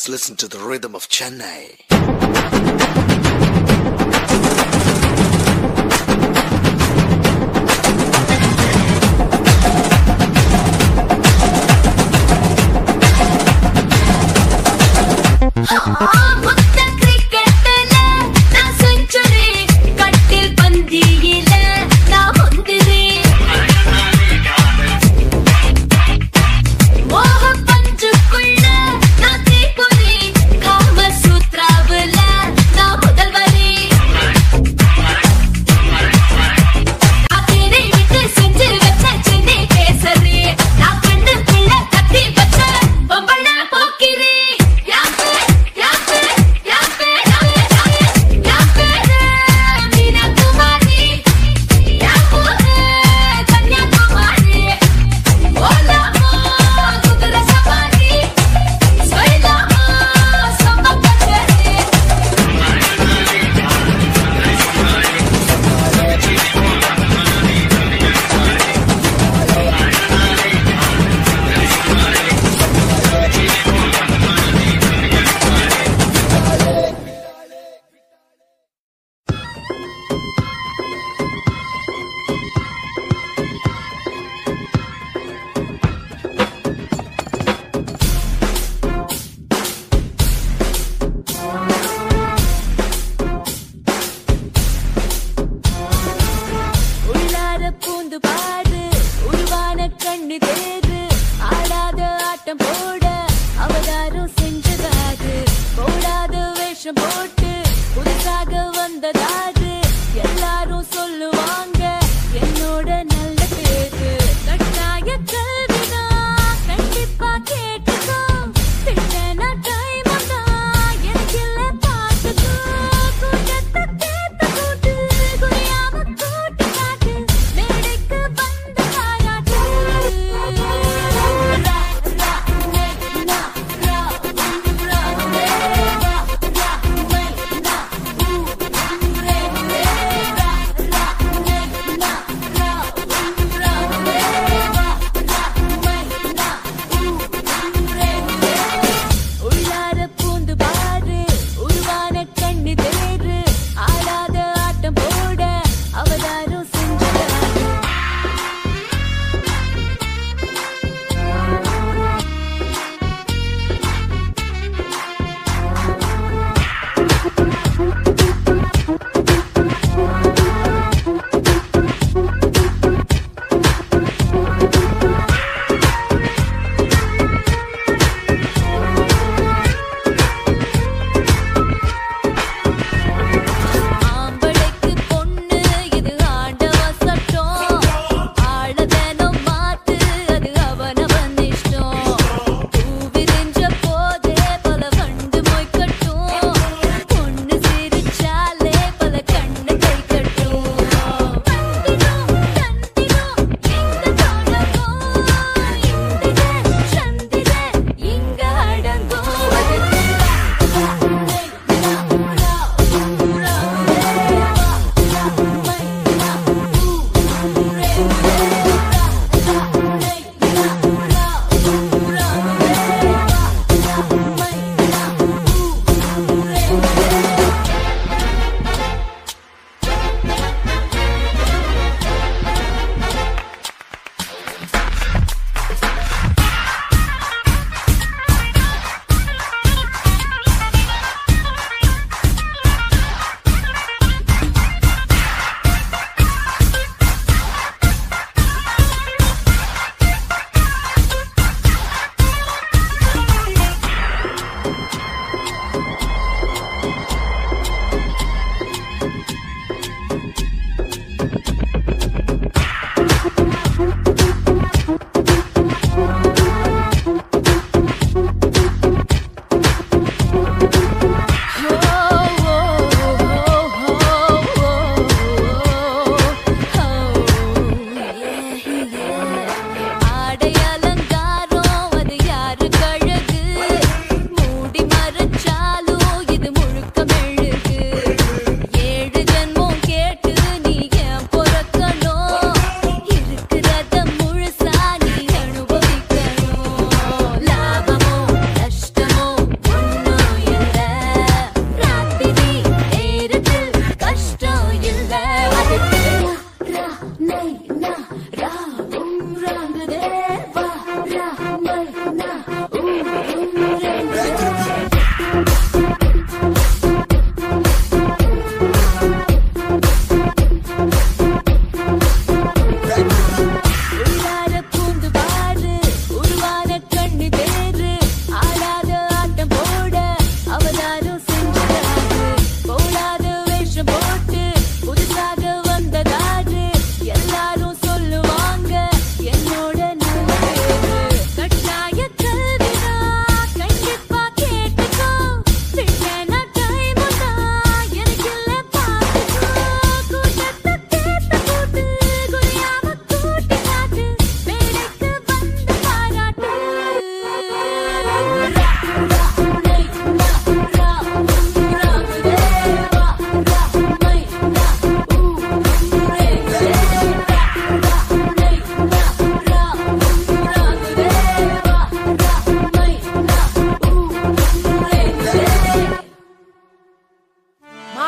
Let's listen to the rhythm of Chennai. முத்த கிரிக்கெட்டுல நான் century கட்டில் பந்தியில நான் முந்திரி மோக பஞ்சுக்குள்ள நான் தீப்புரி காம சூத்ராவுல நான்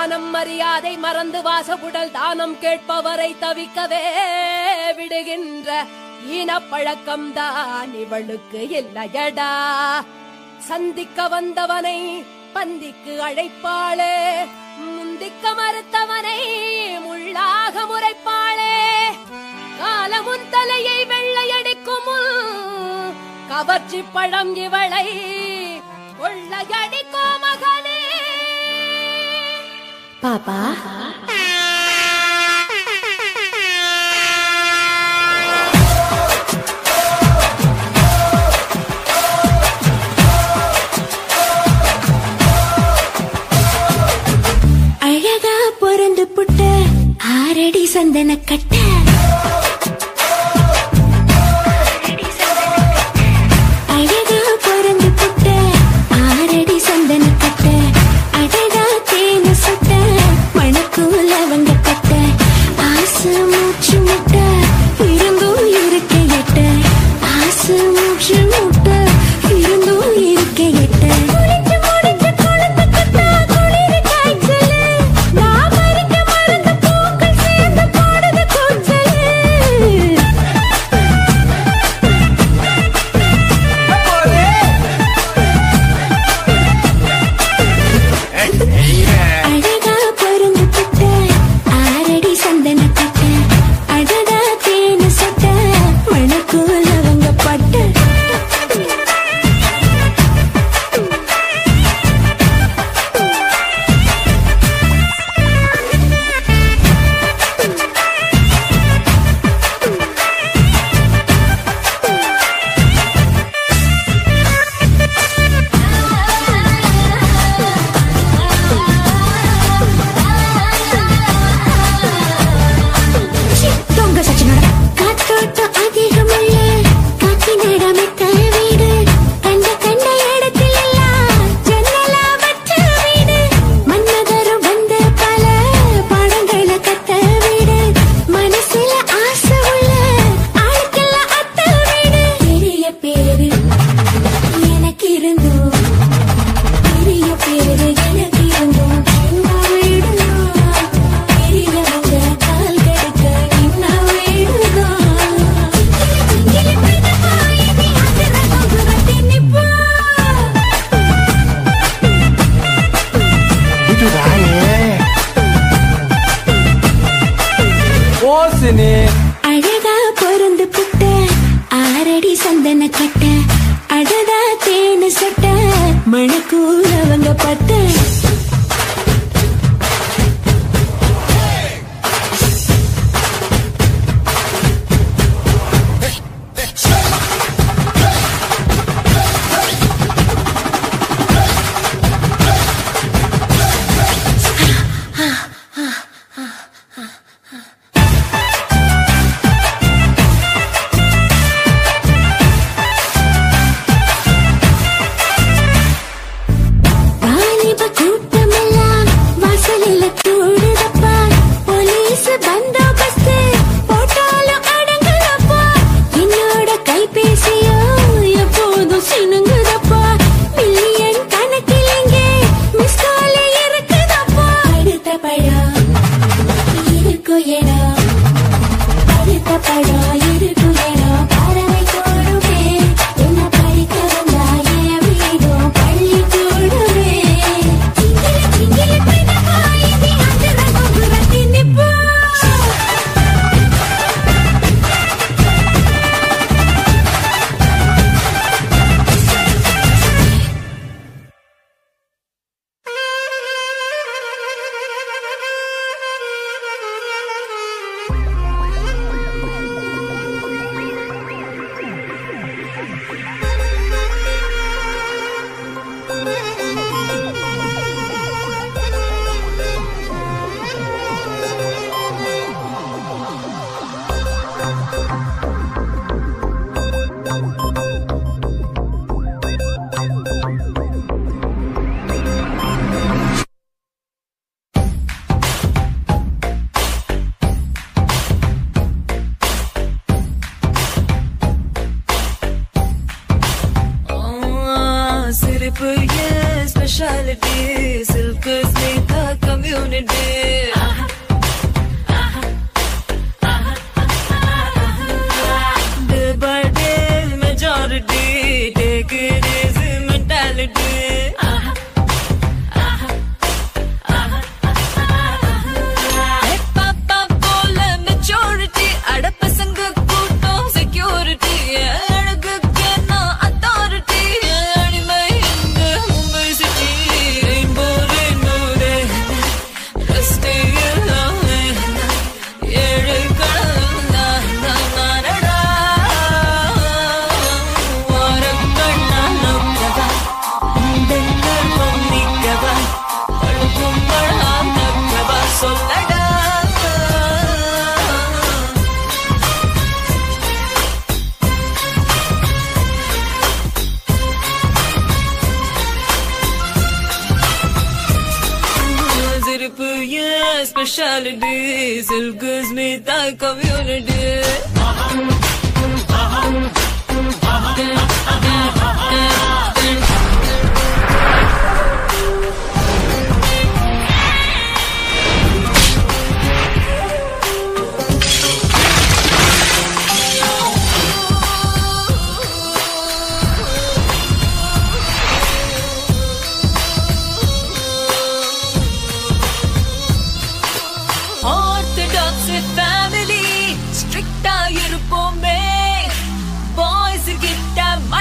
மானம் மரியாதை மறந்து வாசகுடல் தானம் கேட்பவரை தவிக்கவே விடுகின்ற ஈனப்பழக்கம் தான் இவளுக்கு இல்லையடா சந்திக்க வந்தவனை பந்திக்கு அழைப்பாளே முந்திக்க மறுத்தவனை முள்ளாக முறைப்பாளே காலமுன் தலையை வெள்ளையடிக்கும் முன் கவர்ச்சி பழம் இவளை கொள்ளையடிக்கோ மகனே பாப்பா அழகா பொறந்து புட்ட ஆரடி சந்தன கட்ட அழகா பொறந்து புட்ட ஆரடி சந்தன கட்ட அழகா தேனு சுட்ட மணக்கும் லவங்க கட்ட ஆசை மூச்சு முட்ட இருந்தும் இருக்க எட்ட ஆசை மூச்சு முட்ட இருந்தும் இருக்க எட்ட குளிச்சு முடிச்சு குளத்து கட்டா குளிர் காய்ச்சலு நான் மறிக்க மறந்த பூக்கள் சேர்ந்து பாடுது கூச்சலு அழகா பொருந்து புட்ட ஆரடி சந்தன கட்ட அழகா தேனு சொட்ட மணக்கூல அவங்க பட்ட தொங்க சச்சினோட காத்தோட்டம் அதிகமல்ல காக்கி நடமிட்ட வீடு கண்ட கண்ட இடத்தில் எல்லாம் ஜன்னலா வச்ச வீடு மன்னதரும் வந்த பல படங்களை கத்த வீடு மனசுல ஆசை உள்ள ஆளுக்கெல்லாம் அத்த வீடு பெரிய பேரு எனக்கு இருந்தோம் பெரிய பேரு எனக்கு இருந்தோம் சின்ன வீடுதான் பெரியவங்க கால் கெடுக்க இன்ன வீடுதான் சிங்கிலி பைதமா இனி அசர கோபுரத்தை நிப்பா ஓசினி அழகா பொருந்து புட்ட ஆரடி சந்தன கட்ட அழகா தேனு சட்ட மணக்கூலவங்க பட்ட வாலிப கூட community. Day by day, majority take it easy mentality. பாப்பா போல மெச்சூரிட்டி அடப்பசங்க கூட்டம் செக்யூரிட்டி அழகுக்கு நான் அத்தாரிட்டி அடிமை எங்க மும்பை சிட்டி ரெயின்போ ரெயின்போ ரஸ்டே எல்லாமே ஏழு கடல் நான் நான் நானடா வாரங்கள் நான் நோக்கவா உங்கள் பொன்னிக்கவா பழுக்கும் பழம் நக்கவா சொல்லடா சிரிப்பு ஏன் speciality Silk Smitha community orthodox family ஸ்ட்ரிக்டா இருப்போமே பாய்ஸ் கிட்ட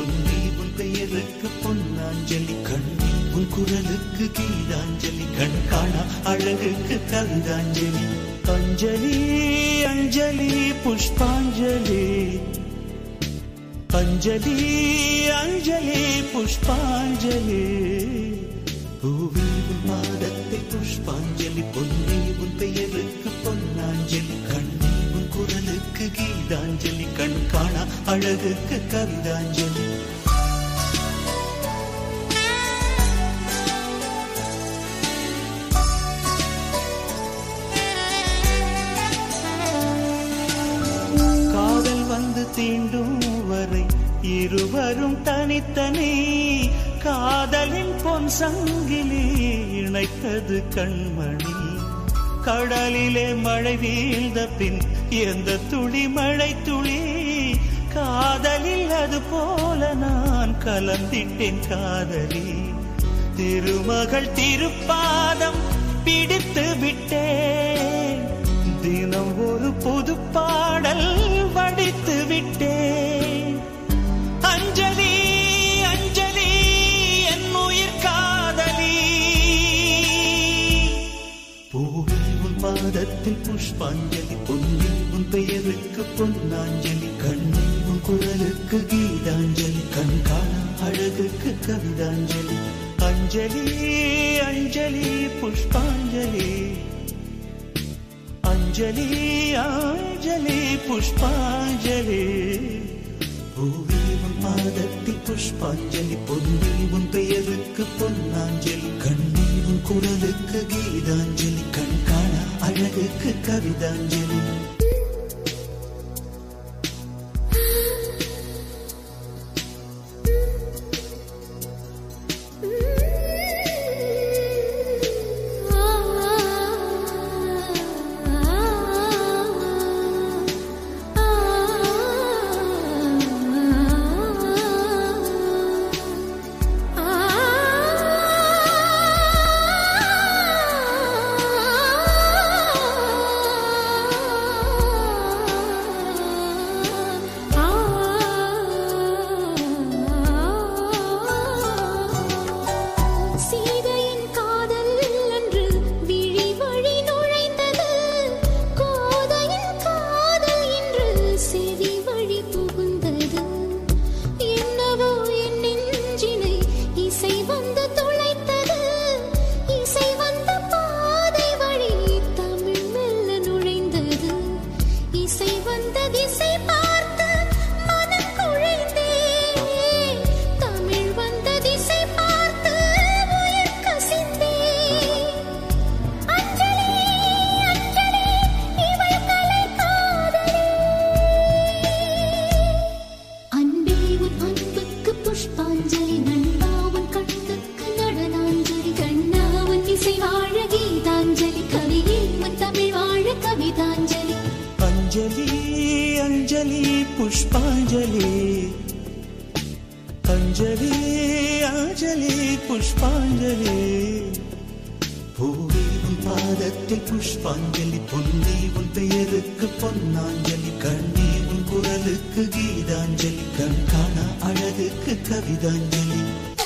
பொன்னி உன் பெயருக்கு பொன்னாஞ்சலி கண்ணி உன் குரலுக்கு கீதாஞ்சலி கண் காணா அழகுக்கு கவிதாஞ்சலி அஞ்சலி அஞ்சலி புஷ்பாஞ்சலி அஞ்சலி அஞ்சலி புஷ்பாஞ்சலி பூவி உன் பாதத்தில் புஷ்பாஞ்சலி பொன்னி உன் பெயருக்கு பொன்னாஞ்சலி கண்ணி உன் குரலுக்கு கீதாஞ்சலி கண் காணா அழகுக்கு கவிதாஞ்சலி காதல் வந்து தீண்டும் வரை இருவரும் தனித்தனி காதலின் பொன் சங்கிலி இணைத்தது கண்மணி கடலிலே மழை வீழ்ந்த பின் எந்த துளி மழை துளி காதலில் அது போல நான் கலந்திட்டேன் காதலி திருமகள் திருப்பாதம் பிடித்து விட்டேன் தினம் ஒரு புது பாடல் வடித்து விட்டேன் அஞ்சலி அஞ்சலி என் உயிர் காதலி பூவே உன் பாதத்தில் புஷ்பாஞ்சலி பொன்னி உன் பெயருக்கு பொன்னாஞ்சலி கண்ணி உன் குரலுக்கு கீதாஞ்சலி கண் காணா அழகுக்கு கவிதாஞ்சலி அஞ்சலி அஞ்சலி புஷ்பாஞ்சலி அஞ்சலி அஞ்சலி புஷ்பாஞ்சலி பூவி உன் பாதத்தில் புஷ்பாஞ்சலி பொன்னி உன் பெயருக்கு பொன்னாஞ்சலி கண்ணி உன் குரலுக்கு கீதாஞ்சலி கண் காண அழகுக்கு கவிதாஞ்சலி சீதையின் காதல் அன்று விழி வழி நுழைந்தது கோதையின் காதல் இன்று செவி வழி புகுந்தது என்னவோ என் நெஞ்சினை இசை வந்து துளைத்தது இசை வந்த பாதை வழி தமிழ் மெல்ல நுழைந்தது இசை வந்த திசை பார்த்து மனம் குழைந்தேன் தமிழ் வந்த திசை பார்த்து உயிர் கசிந்தேன் அஞ்சலி அஞ்சலி இவள் கலை காதலி அன்பே உன் அன்புக்கு புஷ்பாஞ்சலி நண்பா உன் கண்ணுக்கு நடனாஞ்சலி கண்ணா உன் இசை வாழ கீதாஞ்சலி கவியே உன் தமிழ் வாழ கவிதாஞ்சலி அஞ்சலி அஞ்சலி புஷ்பாஞ்சலி அஞ்சலி அஞ்சலி புஷ்பாஞ்சலி பூவி உன் பாதத்தில் புஷ்பாஞ்சலி பொன்னி உன் பெயருக்கு பொன்னாஞ்சலி கண்ணி உன் குரலுக்கு கீதாஞ்சலி கண் காணா அழகுக்கு கவிதாஞ்சலி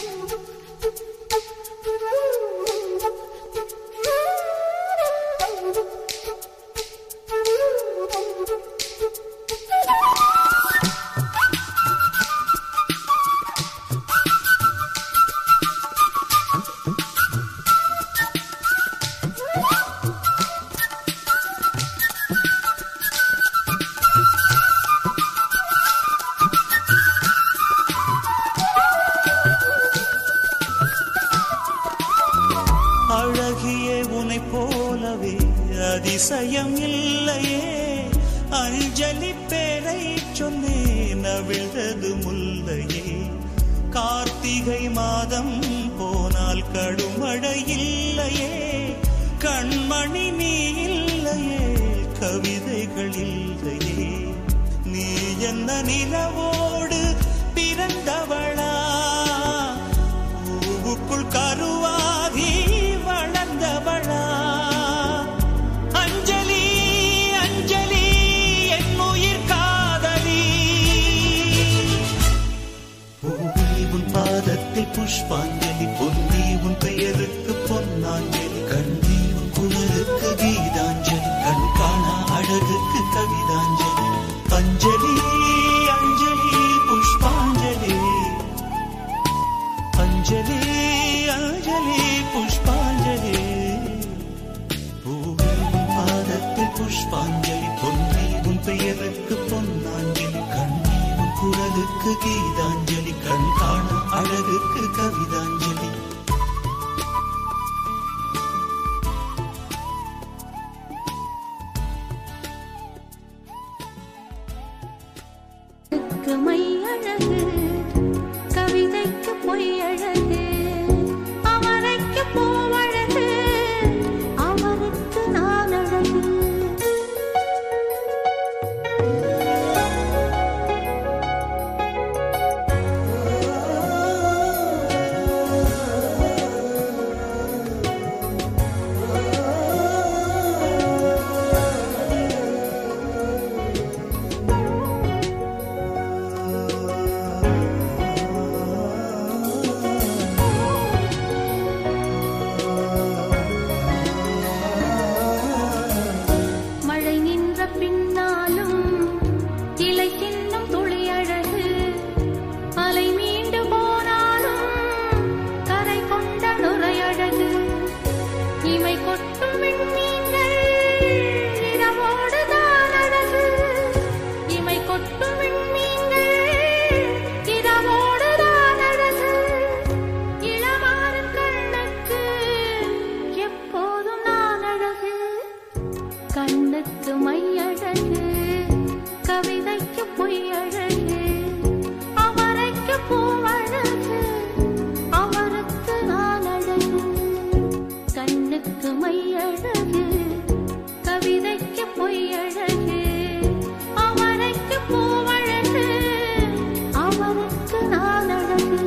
அழகியே உனை போலவே அதிசயம் இல்லையே அஞ்சலி பேரை சொன்னேன் அவிழ்ந்தது முல்லையே கார்த்திகை மாதம் போனால் கடுமழை இல்லையே கண்மணி நீ இல்லையே கவிதைகள் இல்லையே நீ என்ன நிலவோடு பிறந்தவளா பூவுக்குள் கருவாகி வளர்ந்தவளா அஞ்சலி அஞ்சலி என் உயிர் காதலி பூ உன் பாதத்தில் புஷ்பாஞ்சலி பொன்னி உன் பெயருக்கு பொன்னாஞ்சலி கண்ணி உன் குரலுக்கு கீதாஞ்சலி கண் காணா அழகுக்கு கவிதாஞ்சலி அஞ்சலி அஞ்சலி புஷ்பாஞ்சலி அஞ்சலி அஞ்சலி புஷ்பாஞ்சலி பூவே உன் பாதத்தில் புஷ்பாஞ்சலி பொன்னி உன் பெயருக்கு பொன்னாஞ்சலி கண்ணி உன் குரலுக்கு கீதாஞ்சலி கண் காண அழகுக்கு கவிதாஞ்சலி க்கு மை அழகு கவிதைக்கு பொய் அழகு அவரைக்கு பூவழகு அவருக்கு நான் அழகு மழை நின்ற பின்னாலும் இலை சின்னம் துளி அழகு அலை மீண்டு போனாலும் கரை கொண்ட நுரை அழகு இமை கொட்டும் விண்மீன்கள் இரவோடு தான் அழகு இமை கொட்டும் விண்மீன்கள் இரவோடு தான் அழகு இளமாறன் கண்ணுக்கு எப்போதும் நான் அழகு கண்ணுக்கு மையழகு கவிதைக்கு பொய்யழகு அவரைக்கு பூவழகு அவருக்கு நான் அழகு கண்ணுக்கு மையழகு கவிதைக்கு பொய்யழகு அவரைக்கு பூவழகு அவருக்கு நான் அழகு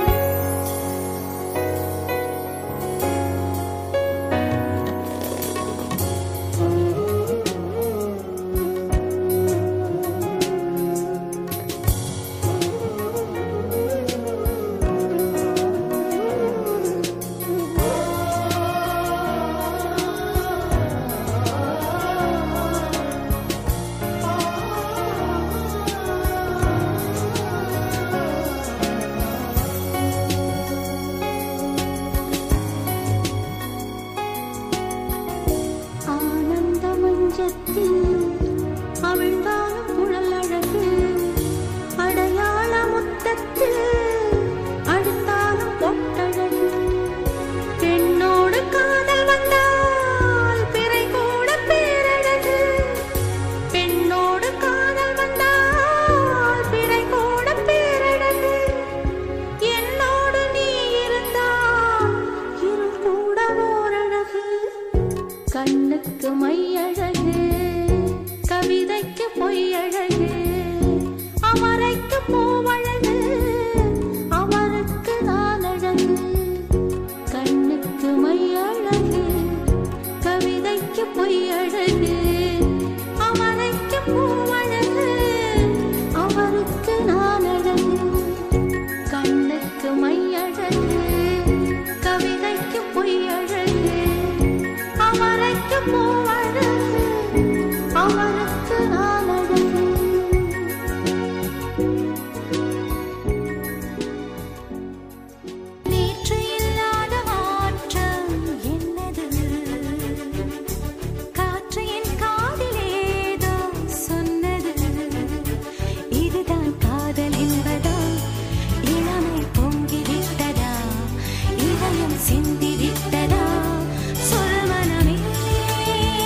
ஆனந்த மஞ்சத்தில் அவிழ்ந்தாலும் குழல் அழகு அடையாள முத்தத்தில் அழுத்தாலும் பொட்டழகு பெண்ணோடு காதல் வந்தால் பிறை கூட பேரழகு பெண்ணோடு காதல் வந்தால் பிறை கூட பேரழகு என்னோடு நீ இருந்தால் இருள் கூட ஓரழகு கண்ணுக்கு மையழகு கவிதைக்கு பொய்யழகு அமரைக்கு பூவழகு அவருக்கு நான் அழகு கண்ணுக்கு மையழகு கவிதைக்கு பொய்யழகு அமரைக்கு பூவழகு அவருக்கு நான் அழகு கண்ணுக்கு மையழகு கவிதைக்கு பொய்யழகு அவரைக்கு பூவழகு அவருக்கு நான் அழகு நேற்று இல்லாத மாற்றம் என்னது காற்று என் காதில் ஏதோ சொன்னது இதுதான் காதல் என்பதா இளமை பொங்கி விட்டதா இதயம் சிந்தி விட்டதா சொல் மனமே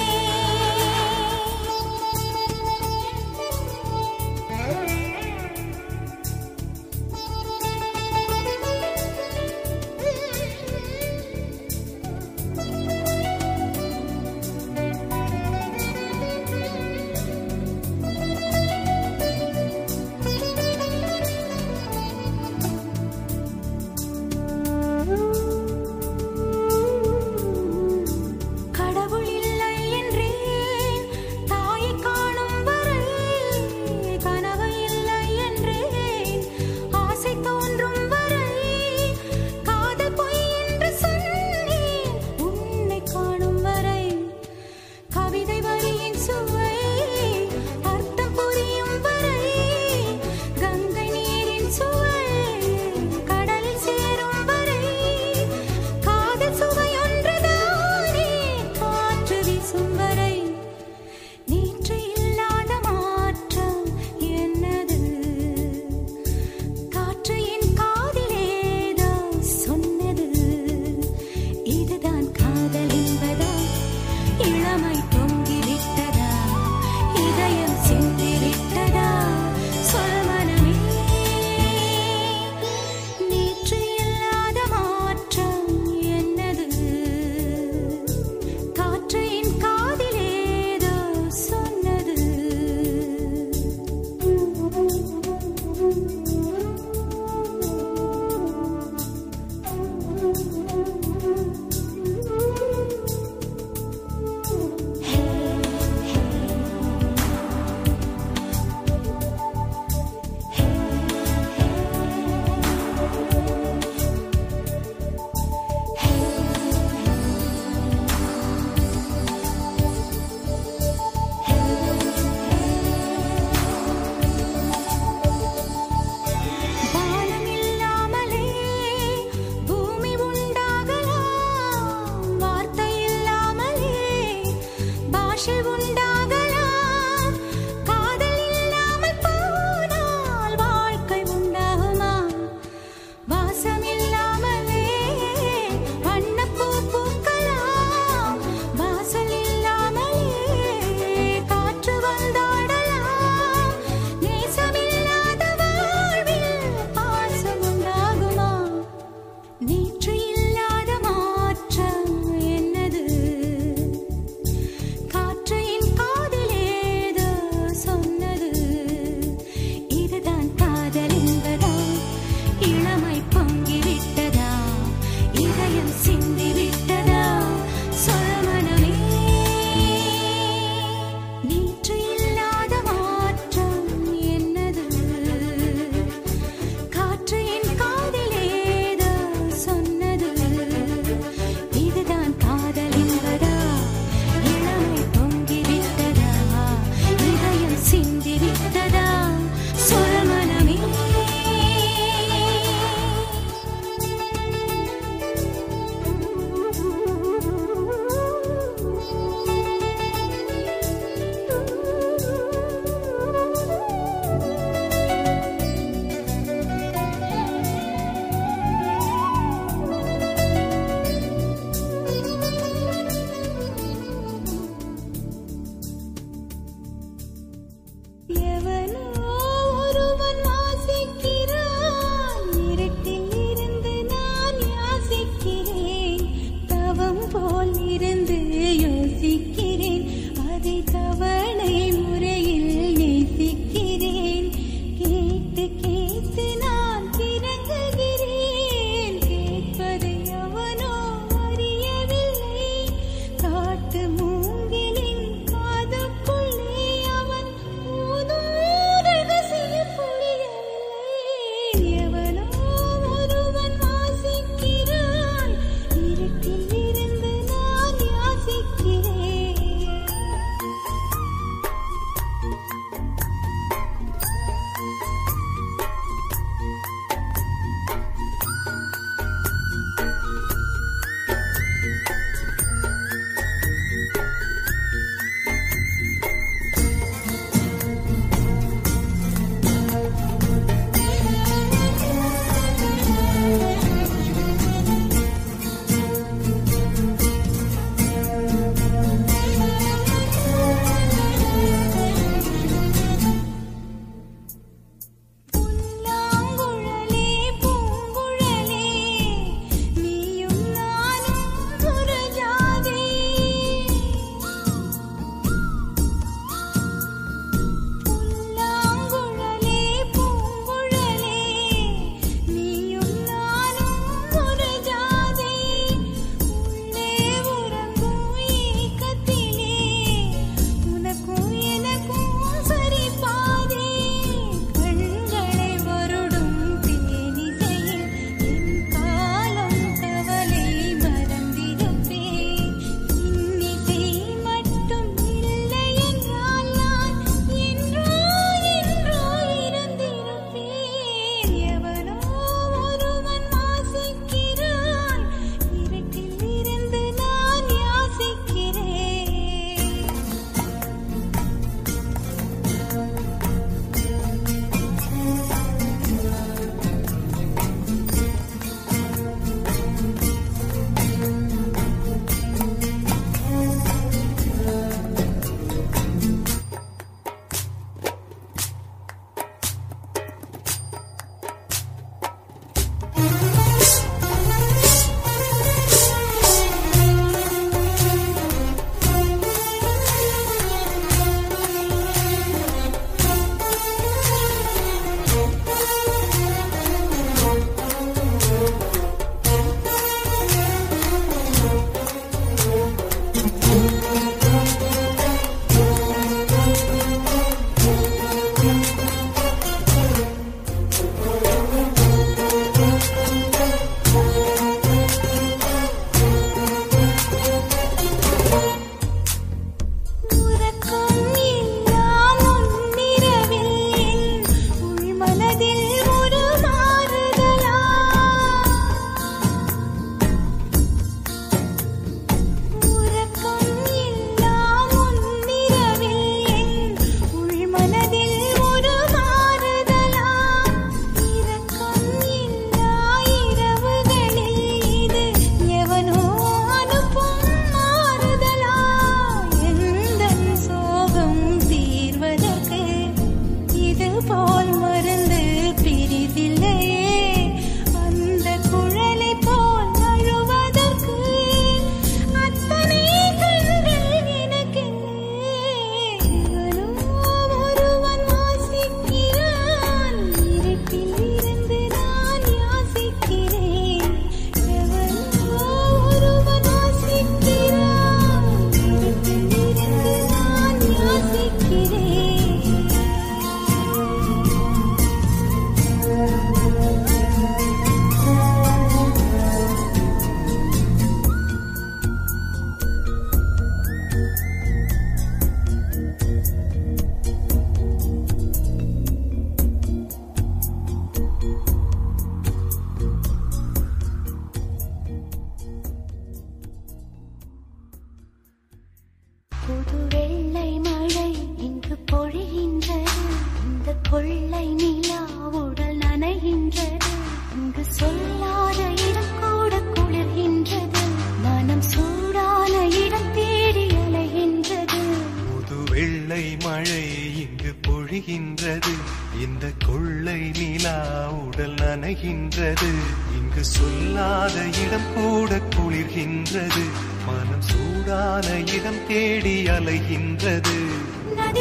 பொழிகின்றது இந்த கொள்ளை நிலா உடல் நனைகின்றது இங்கு சொல்லாத இடம் கூட குளிர்கின்றது மனம் சூடான இடம் தேடி அலைகின்றது நதி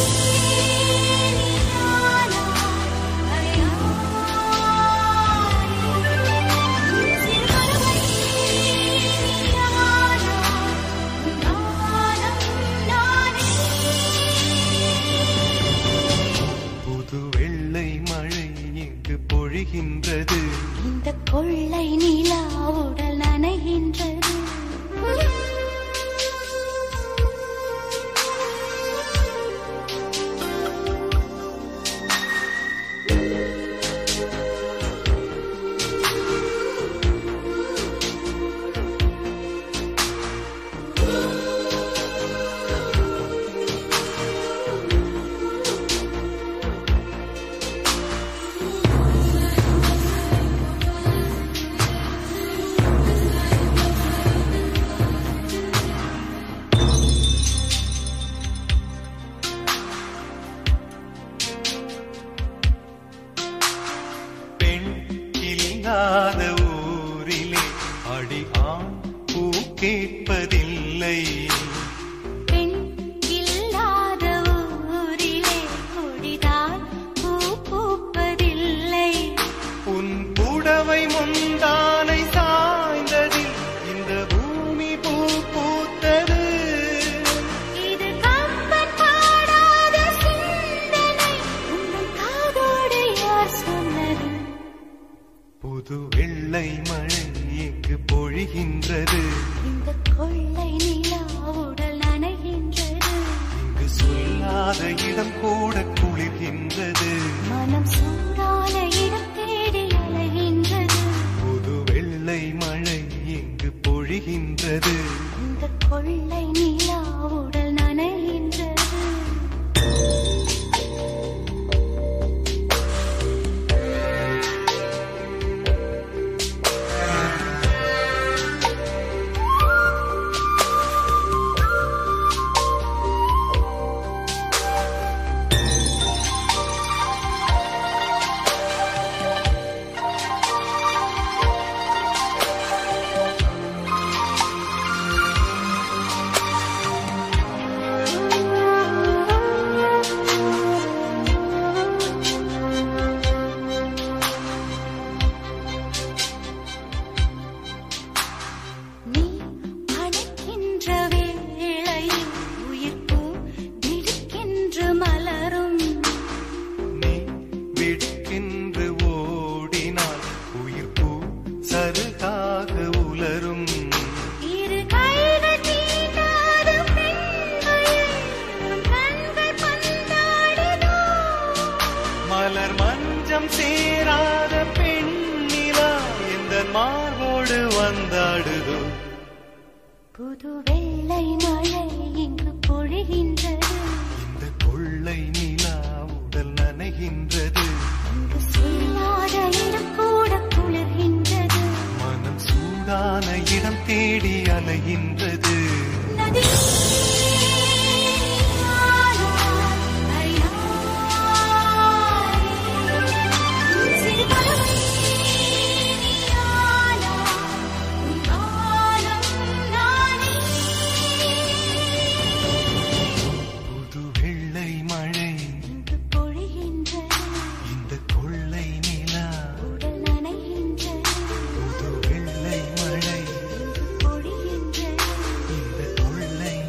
நீரானா அலையாய் சிறுமலவை நீரானா நானும் நானே புது வெள்ளை மழை இங்கு பொழிகின்றது இந்த கொள்ளை நிலா உடல் நனைகின்றது பெண் இல்லாத ஊரிலே அடி ஆண் பூ கேட்பதில்லை பெண் இல்லாத ஊரிலே கொடிதான் பூ பூப்பதில்லை உன் புடவை முந்தானை சாய்ந்ததில் இந்த பூமி பூ பூத்தது இது கம்பன் பாடாத சிந்தனை உங்கள் காதோடு யார் சொன்னது புது வெள்ளை மழை இங்கு பொழிகின்றது இந்த கொள்ளை நிலா உடல் நனைகின்றது இங்கு சொல்லாத இடம் கூட குளிர்கின்றது மனம் சூடான இடம் தேடி அலைகின்றது புது வெள்ளை மழை இங்கு பொழிகின்றது இந்த கொள்ளை நிலா உடல் நனைகின்றது நீ அணைக்கின்ற வேளையில் உயிர் பூ திடுக்கென்று மலரும் நீ விடுக்கின்று ஓடினால் உயிர் பூ சருகாக உலரும் இரு கைகள் தீண்டாத பெண்களை நம் கண்கள் பந்தாடுதோ மலர் மஞ்சம் சேராத பெண்ணிலா எந்த மார்போடு வந்தாடுதோ புது வெள்ளை மழை இங்கு பொழிகின்றது இந்த கொள்ளை நிலா உடல் நனைகின்றது இங்கு சொல்லாத இடம் கூட குளிர்கின்றது மனம் சூடான இடம் தேடி அலைகின்றது நதி புது வெள்ளை மழை இந்த கொள்ளை நிலா புது வெள்ளை மழை இந்த கொள்ளை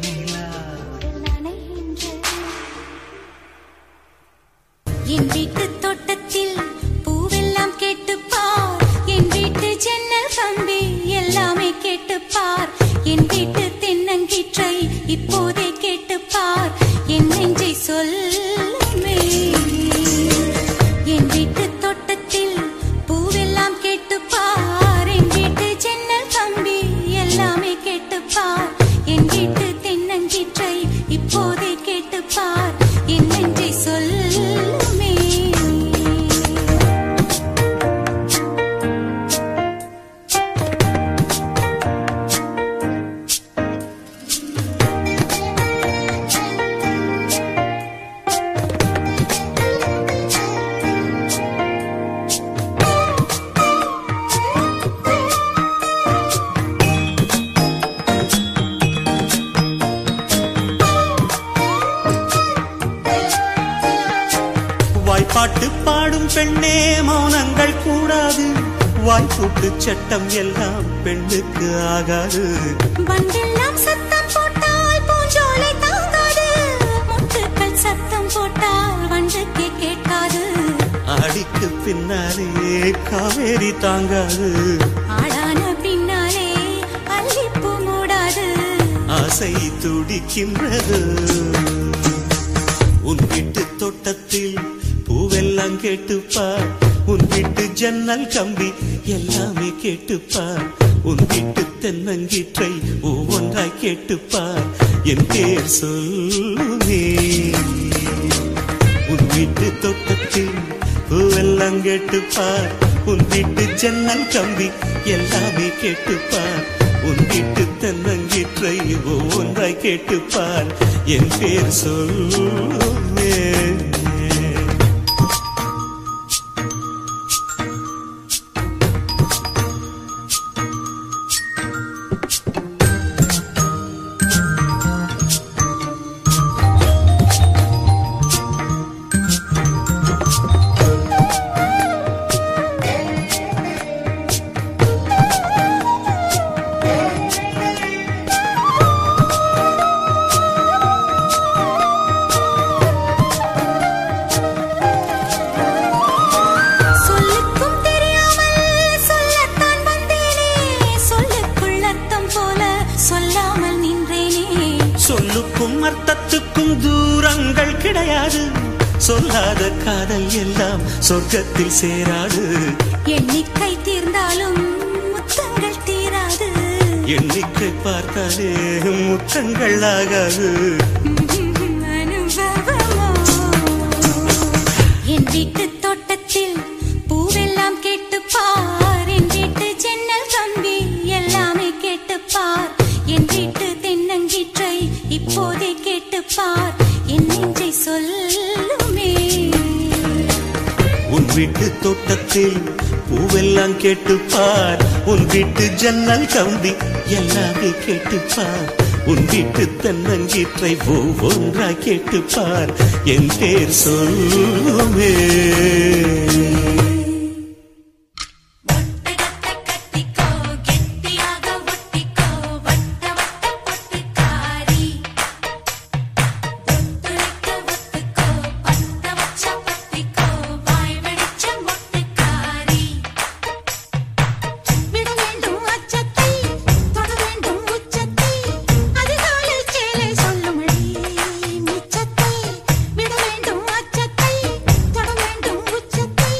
பாட்டு பாடும் பெண்ணே மௌனங்கள் கூடாது வாய்ப்பூட்டு சட்டம் எல்லாம் பெண்ணுக்கு ஆகாது பண்டெல்லாம் சத்தம் போட்டால் பூஞ்சோலை தாங்காது முட்டுக்கள் சத்தம் போட்டால் வண்டுக்கு கேட்காது ஆடிக்கு பின்னாலே காவேரி தாங்காது ஆடான பின்னாலே அல்லிப்பூ மூடாது ஆசை துடிக்கின்றது உன் வீட்டு தோட்டத்தில் பூவெல்லாம் கேட்டுப்பார் உன் வீட்டு ஜன்னல் கம்பி எல்லாமே கேட்டுப்பார் உன் வீட்டு தென்னங்கீற்றை ஒவ்வொன்றாய் கேட்டுப்பார் என் பேர் சொல்லுமே உன் வீட்டு தோட்டத்தில் பூவெல்லாம் கேட்டுப்பார் உன் வீட்டு ஜன்னல் கம்பி எல்லாமே கேட்டுப்பார் உன் வீட்டு தென்னங்கீற்றை ஒவ்வொன்றாய் கேட்டுப்பார் என் பேர் சொல்லுமே சொல்லுக்கும் தெரியாமல் சொல்லத்தான் வந்தேனே சொல்லுக்குள் அர்த்தம் போல சொல்லாமல் நின்றேனே சொல்லுக்கும் அர்த்தத்துக்கும் தூரங்கள் கிடையாது சொல்லாத காதல் எல்லாம் சொர்க்கத்தில் சேராது எண்ணிக்கை தீர்ந்தாலும் முத்தங்கள் தீராது எண்ணிக்கை பார்த்தாலே முத்தங்கள் ஆகாது அனுபவமோ என் வீட்டு தோட்டத்தில் பூவெல்லாம் கேட்டு பார் என் வீட்டு ஜன்னல் கம்பி எல்லாமே கேட்டு பார் என் வீட்டு தென்னங்கீற்றை இப்போதே கேட்டு பார் என் நெஞ்சை சொல்லுமே உன் வீட்டு தோட்டத்தில் பூவெல்லாம் கேட்டுப்பார் உன் வீட்டு ஜன்னல் கம்பி எல்லாமே கேட்டுப்பார் உன் வீட்டு தென்னங்கீற்றை ஒவ்வொன்றா கேட்டுப்பார் என் பேர் சொல்லுமே கட்டிக்கோ கெட்டியாக ஒட்டிக்கோ வட்ட வட்ட பொட்டுக்காரி ஒத்துழைக்க ஒத்துக்கோ பத்த வச்ச பத்திக்கோ வாய் வெடிச்ச மொட்டுக்காரி விட வேண்டும் அச்சத்தை தொட வேண்டும் உச்சத்தை அதிகாலை சேலை சொல்லுமடி மிச்சத்தை விட வேண்டும் அச்சத்தை தொட வேண்டும் உச்சத்தை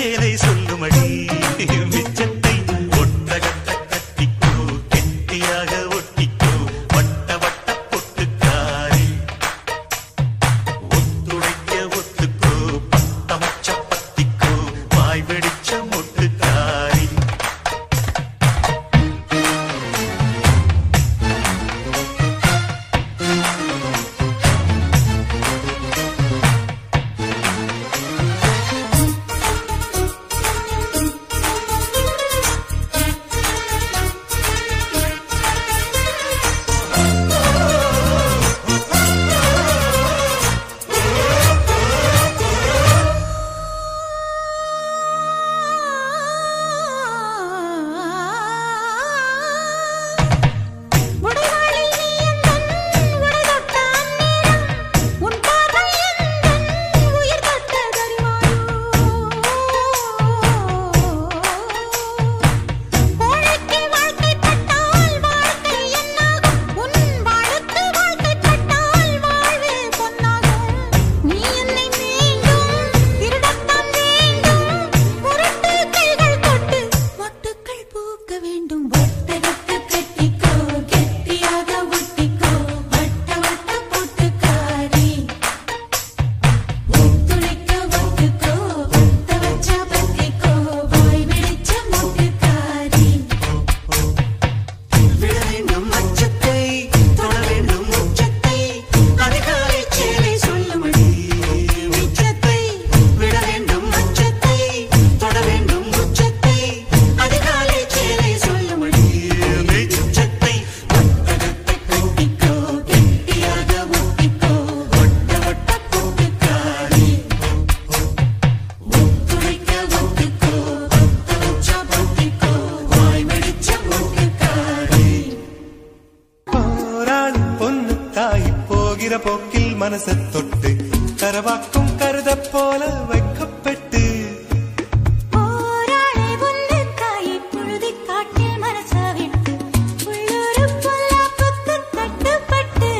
சேலை சொல்லுமடி மிச்சத்தை ஒட்டகட்ட கட்டிக்கோ கெட்டியாக ஒட்டிக்கோ வட்ட வட்ட பொட்டுக்காரி ஒத்துழைக்க ஒத்துக்கோ பத்த மச்ச பத்திக்கோ வாய் வெடிச்ச மொட்டுக்காரி உடைவாளில் நீ எந்தன் உடைதொட்ட அந்நேரம் உன் பார்வை எந்தன் உயிர் தொட்டதறிவாயோ கோழைக்கு வாழ்க்கைப்பட்டால் வாழ்க்கை என்னாகும் உன் வாழுக்கு வாழ்க்கைப்பட்டால் வாழ்வே பொன்னாகும் நீ என்னை மீண்டும் திருடத்தான் வேண்டும் முரட்டு கைகள் கொண்டு மொட்டுக்கள் பூக்க வேண்டும் ஒட்டகத்து கட்டிக்கோ கெட்டியாக ஒட்டிக்கோ வட்ட வட்ட பொட்டுக்காரி ஒத்துழைக்க ஒத்துக்கோ ஒத்த வச்சா பத்திக்கோ வாய் வெடிச்ச மொட்டுக்காரி விட வேண்டும் அச்சத்தை தொட வேண்டும் உச்சத்தை அதிகாலை சேவை சொல்லுமடி மிச்சத்தை விட வேண்டும் அச்சத்தை தொட வேண்டும் உச்சத்தை அதிகாலை சேவை சொல்லுமடி மிச்சத்தை ஒட்டகத்தை கட்டிக்கோ கெட்டியாக ஒட்டிக்கோ வட்ட வட்ட போட்டுக்காரி ஒத்துழைக்க ஒத்துக்கோ ஒத்த வச்சா பத்திக்கோ வாய் வெடிச்ச மூக்குக்காரி போராளி பொண்ணு தாய் போகிற போக்கில் மனச தொட்டு கரவாக்கும் கருத போல வைக்கப்பட்டு போராளே ஒன்று காயை புழுதி காட்டில் மனச விட்டு உள்ளூரு பொல்லாப்புக்கு கட்டுப்பட்டு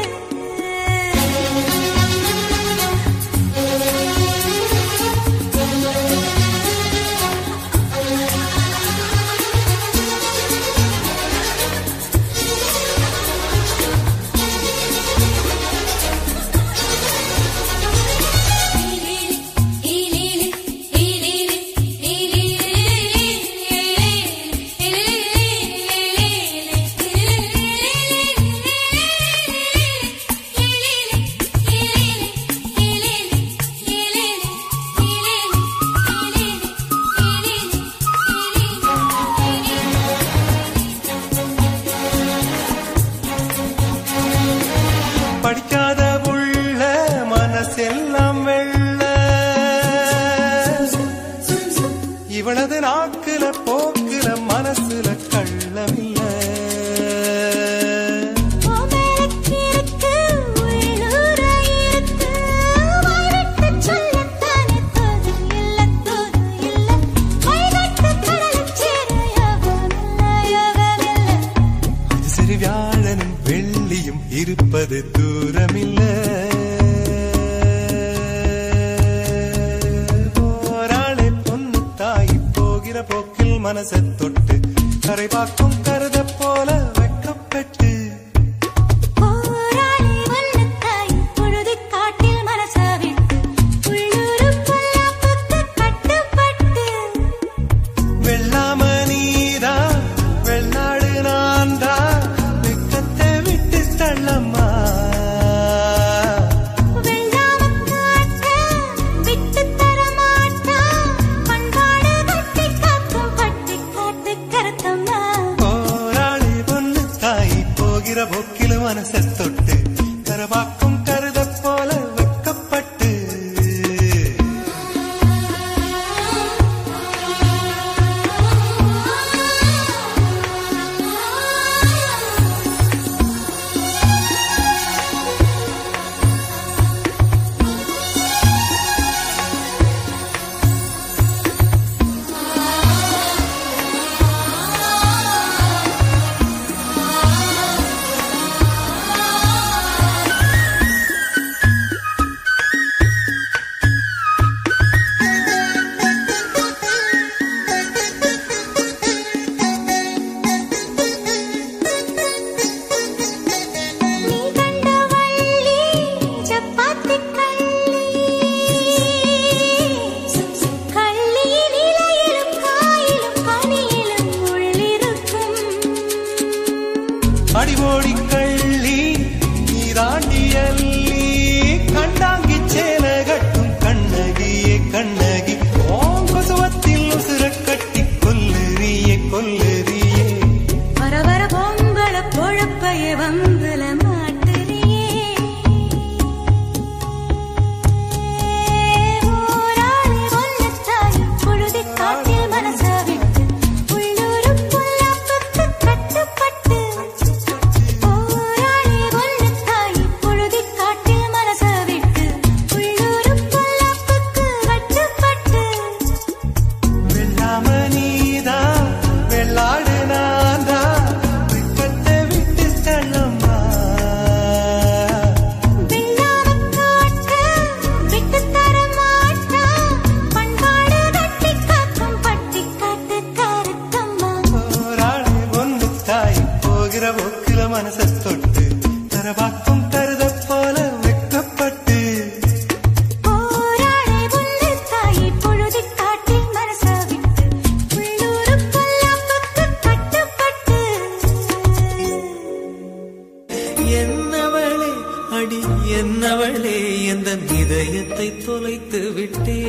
படிக்காத உள்ள மனசெல்லாம் வெள்ள இவளது நாக்குல போக்குல மனசுல கள்ளமில்ல ஓமேலக்கிருக்கு உள்ளூராயிருக்கு வாய்விட்டு சொல்லத்தானே தோது இல்ல தோது இல்ல வைகட்டு கடலைச் சேர யோகமில்ல யோகமில்ல இது சரி வியாழனும் வெள்ளியும் இருப்பது தூரமில்ல போராளே பொண்ணு தாய் போகிற போக்கில் மனசை தொட்டு கரை பார்க்கும் கருத போல வெட்கப்பட்டு போராளி ஒன்று தாய் புழுதி காட்டில் மனச விட்டு உள்ளூரு பொல்லாப்புக்கு கட்டுப்பட்டு வெள்ளாம நீரா வெள்ளாடு நான்தா வெக்கத்தை விட்டு தள்ளம்மா வெள்ளாமக் காட்ட விட்டுத் தர மாட்டா பண்பாடு கட்டி காக்கும் பட்டி காட்டு கருத்தம்மா ஓ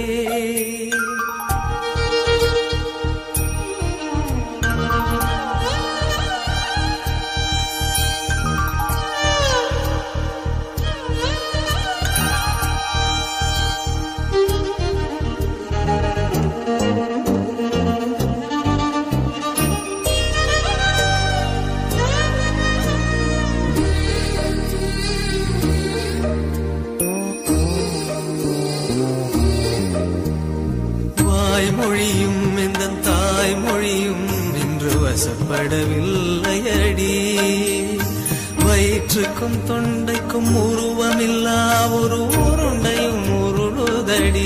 வாய்மொழியும் இந்த தாய்மொழியும் இன்று வசப்படவில்லையடி வயிற்றுக்கும் தொண்டைக்கும் உருவமில்லா ஒரு உருண்டையும் உருளுதடி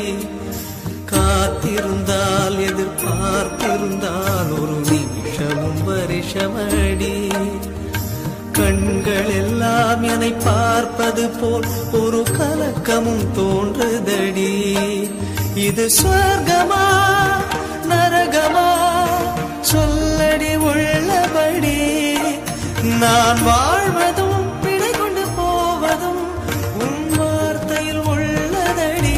காத்திருந்தால் எதிர்பார்த்திருந்தால் ஒரு நிமிஷமும் வருஷமடி கண்கள் எல்லாம் என்னை பார்ப்பது போல் ஒரு கலக்கமும் தோன்றுதடி இது சொர்க்கமா நரகமா சொல்லடி உள்ளபடி நான் வாழ்வதும் பிழை கொண்டு போவதும் உன் வார்த்தையில் உள்ளதடி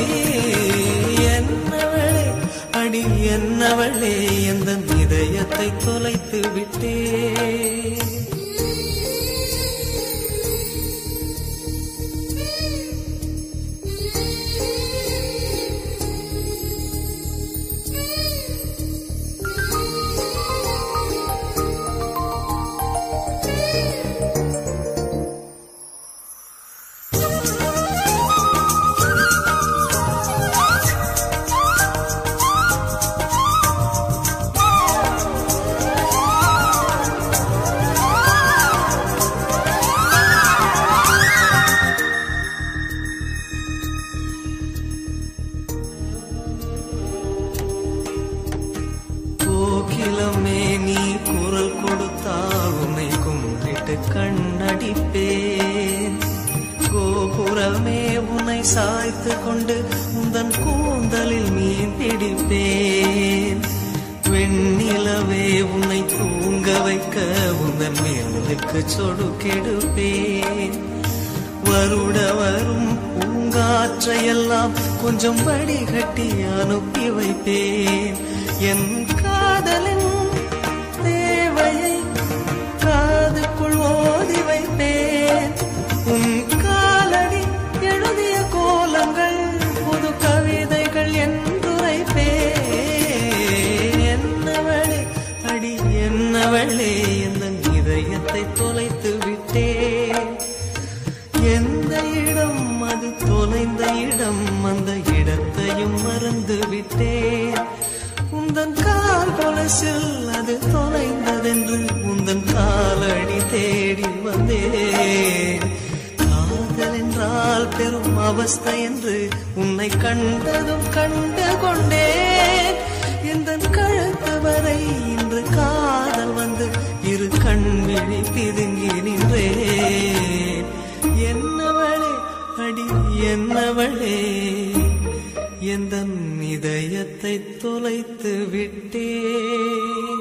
என்னவளே அடி என்னவளே எந்த இதயத்தை தொலைத்து விட்டே கோகிலமே நீ குரல் கொடுத்தால் உன்னை கும்பிட்டு கண்ணடிப்பேன் கோபுரமே உன்னை சாய்த்து கொண்டு உந்தன் கூந்தலில் மீன் பிடிப்பேன் வெண்ணிலவே உன்னை தூங்க வைக்க உந்தன் மேலுக்கு சொடுக்கெடுப்பேன் வருட வரும் பூங்காற்றையெல்லாம் கொஞ்சம் வடிகட்டி அனுப்பி வைப்பேன் என் காதலின் தேவையை காதுக்குள் ஓதி வைப்பேன் உன் காலடி எழுதிய கோலங்கள் புது கவிதைகள் என்றுரைப்பேன் என்னவளே அடி என்னவளே எந்த இதயத்தை தொலைத்து விட்டேன் எந்த இடம் அது தொலைந்த இடம் அந்த இடத்தையும் மறந்து விட்டேன் உந்தன் கால் கொலசில் அது தொலைந்ததென்று உந்தன் காலடி தேடி வந்தேன் காதல் என்றால் பெரும் அவஸ்தை என்று உன்னை கண்டதும் கண்டு கொண்டேன் எந்த கழுத்து வரை இன்று காதல் வந்து இரு கண் விழி பிதுங்கி நின்றேன் என்னவளே அடி என்னவளே எந்த இதயத்தை தொலைத்து விட்டேன்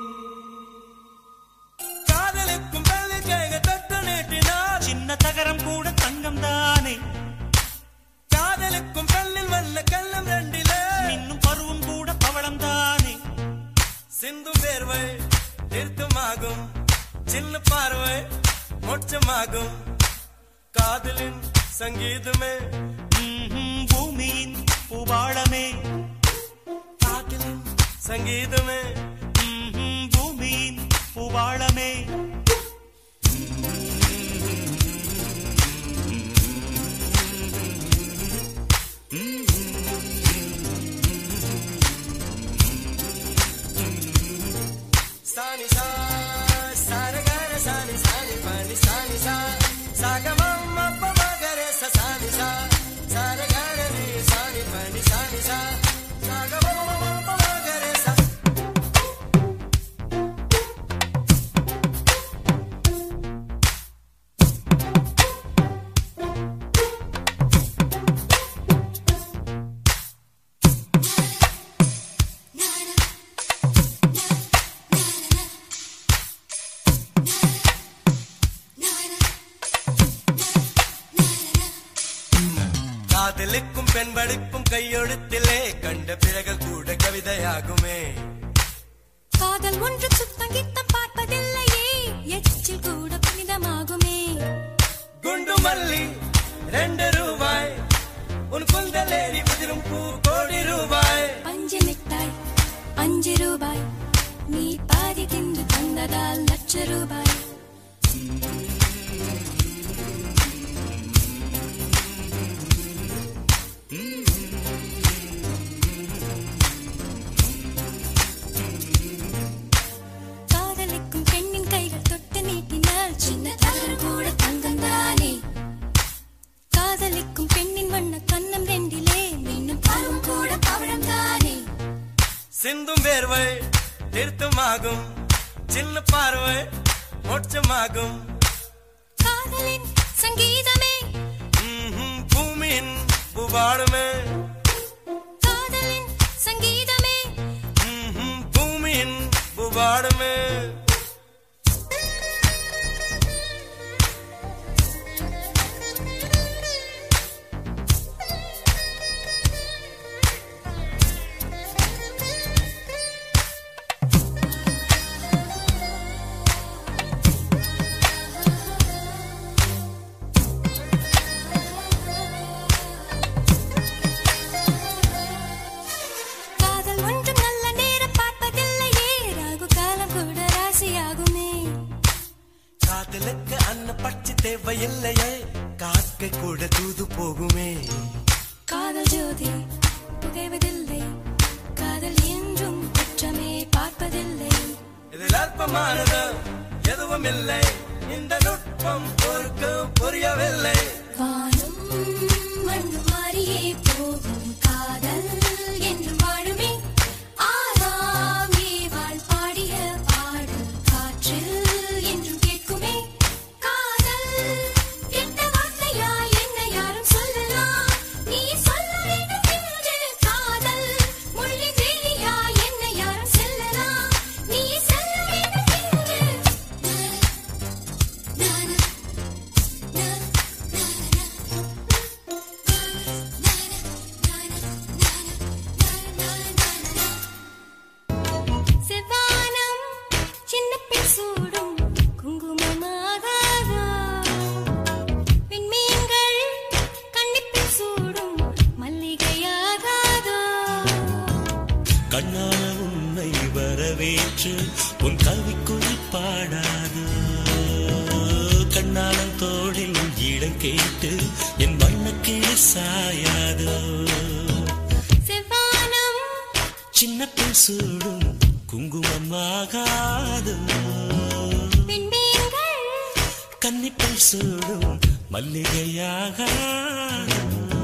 காதலுக்கும் பள்ளிக்கைக தொட்டு நீட்டினார் சின்ன தகரம் கூட தங்கம் தானே காதலுக்கும் பள்ளில் வல்ல கள்ளம் ரெண்டிலே இன்னும் பருவம் கூட பவளம் தானே சிந்து பேர்வை நிறுத்தமாகும் சின்ன பார்வை மோட்சமாகும் காதலின் சங்கீதமே ம்ஹும், பூமியின் பூபாளமே காதலின் சங்கீதமே ம்ஹும், பூமியின் பூபாளமே சானி சா சாரகர சானி சானி பனி சானி சா சாகமம் அப்ப மகர ச சானி சா சாரகர நீ சானி பனி சானி சா சாகமம் அப்ப மகர ச காதலுக்கும் பெண்படுப்பும் கையெழுத்திலே கண்ட பிறகு கூட கவிதையாகுமே காதல் ஒன்று சுத்தம் கித்தம் பார்ப்பதில்லையே எச்சில் கூட புனிதமாகுமே குண்டு மல்லி ரெண்டு ரூபாய் உன் குந்தலேறி உதிரும் பூ கோடி ரூபாய் அஞ்சு மிட்டாய் அஞ்சு ரூபாய் நீ பாதி தின்று தந்ததால் லட்ச ரூபாய் காதலிக்கும் பெண்ணின் கைகள் தொட்டு நீட்டினால் சின்ன தவறு கூட தங்கம் தானே காதலிக்கும் பெண்ணின் வண்ண கண்ணம் ரெண்டிலே மீண்டும் பருவம் கூட பவழம் தானே சிந்தும் வேர்வை நிறுத்தமாகும் சின்ன பார்வை மோட்சமாகும் காதலின் சங்கீதமே ம்ஹும், பூமியின் பூபாடுமே காதலின் சங்கீதமே ம்ஹும், பூமியின் பூபாடுமே காதல் ஒன்றும் நல்ல நேரம் பார்ப்பதில்லையே ராகு காலம் கூட ராசியாகுமே காதலுக்கு அன்ன பட்சி தேவையில்லையே காக்கை கூட தூது போகுமே காதல் ஜோதி புகைவதில்லை காதல் என்றும் குற்றமே பார்ப்பதில்லை இதில் அற்பமானது எதுவும் இல்லை இந்த நுட்பம் பொறுக்கு புரியவில்லை வானம் மண்ணு மாறியே போகும் காதல் என்று வாழுமே ஆறாம் ஏவாள் பாடிய பாடல் காற்றில் என்றும் கேட்குமே காதல் கெட்ட வார்த்தையா என்ன யாரும் சொல்லலாம் நீ சொல்ல வேண்டும் என்று காதல் மொழி வேலியா என்ன யாரும் செல்லலாம் நீ செல்ல வேண்டும் என்று நானா, செவ்வானம் சின்ன பெண் சூடும் குங்குமமாகாதோ விண்மீன்கள் கன்னிப்பெண் சூடும் மல்லிகையாகாதோ கண்ணான உன்னை வரவேற்று உன் கவிக்குறி பாடாது கண்ணாளன் தோளில் இடம் கேட்டு என் வண்ணக்கிளி சாயாது செவ்வானம் சின்ன பெண் சூடும் குங்குமமாகாது விண்மீன்கள் கன்னிப்பெண் சூடும் மல்லிகையாகாது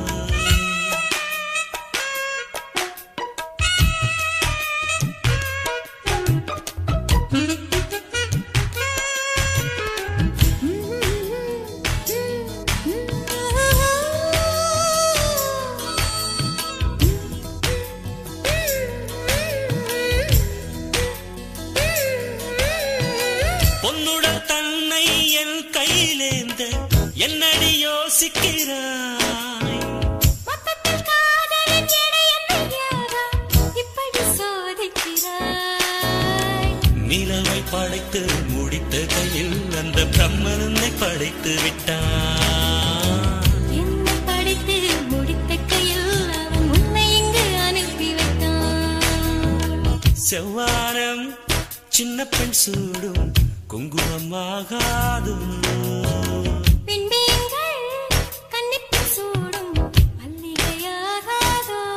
பொன்னுடன் தன்னை என் கையிலேந்த என்னடி யோசிக்கிறாய் மொத்தத்தில் காதலின் எடை என்னையாரா இப்படி சோதிக்கிறாய் நிலவை படைத்து முடித்த கையில் அந்த பிரம்மன் உன்னை படைத்து விட்டான் என்னை படித்து முடித்த கையில் அவன் உன்னை இங்கு அனுப்பி வைத்தான் செவ்வாரம் சின்ன பெண் சூடும் குங்குமமாகாதும் விண்மீன்கள் கன்னிப்பெண் சூடும் மல்லிகையாகாதோ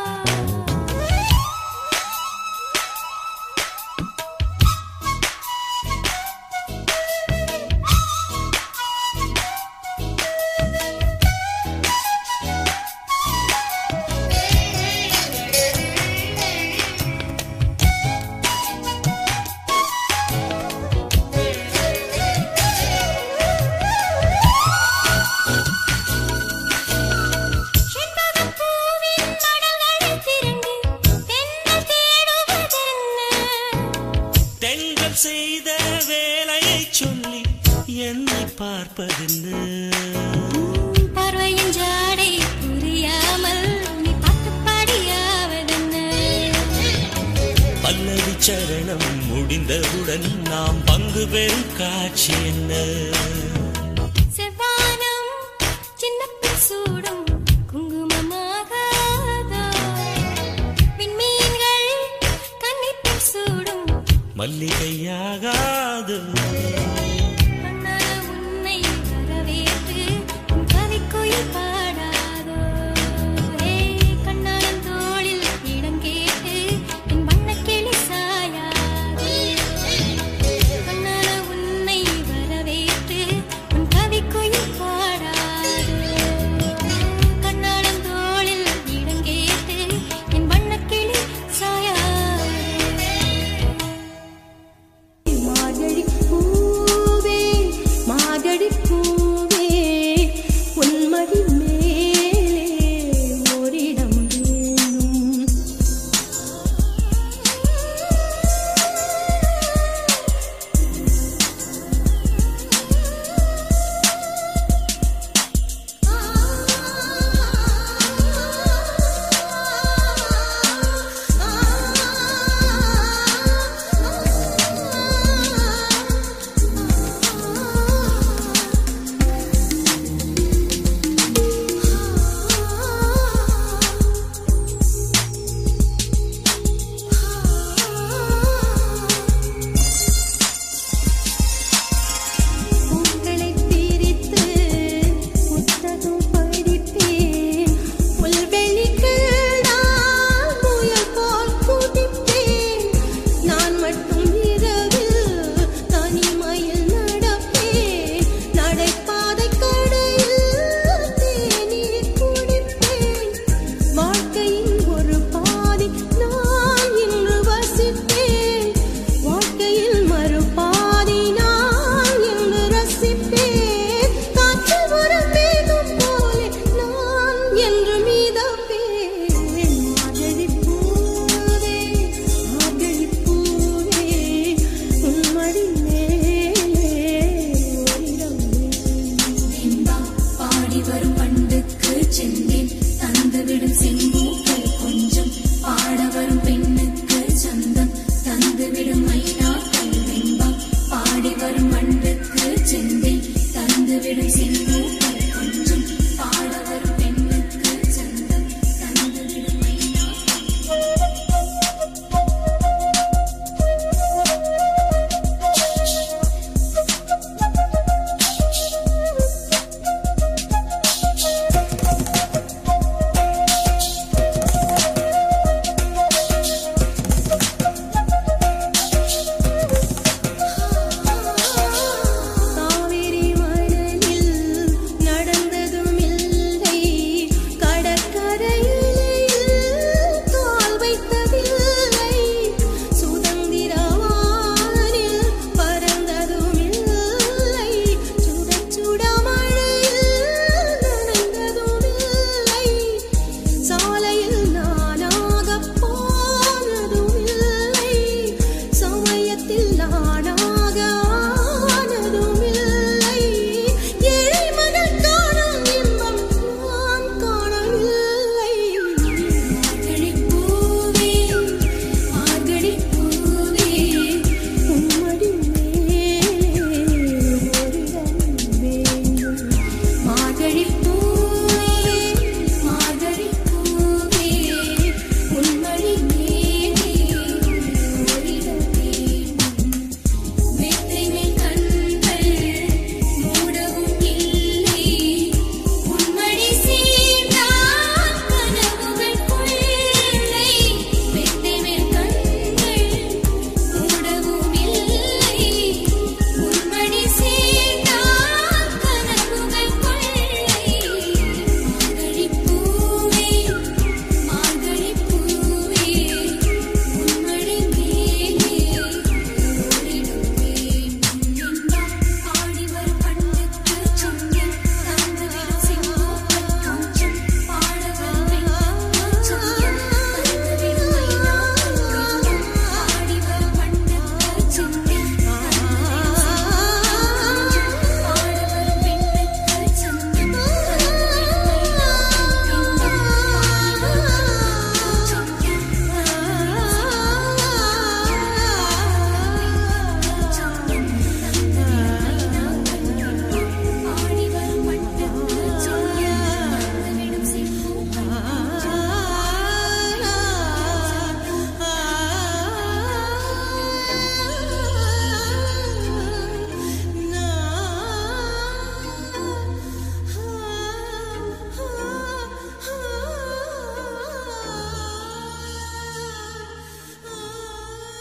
செண்பகப் பூவின் மடல்களைத் திரண்டு தென்றல் தேடுவதென்ன? தெங்கள் செய்த வேலையை சொல்லி என்னை பார்ப்பதென்ன பார்வையின் ஜாடை புரியாமல் நீ பார்த்து பாடி சரணம் முடிந்தவுடன் நாம் பங்கு பெறும் காட்சி என்ன செவ்வானம் சின்னப்பில் சூடும் குங்குமமாகாதோ விண்மீன்கள் கன்னிப்பில் சூடும் மல்லிகையாகாதோ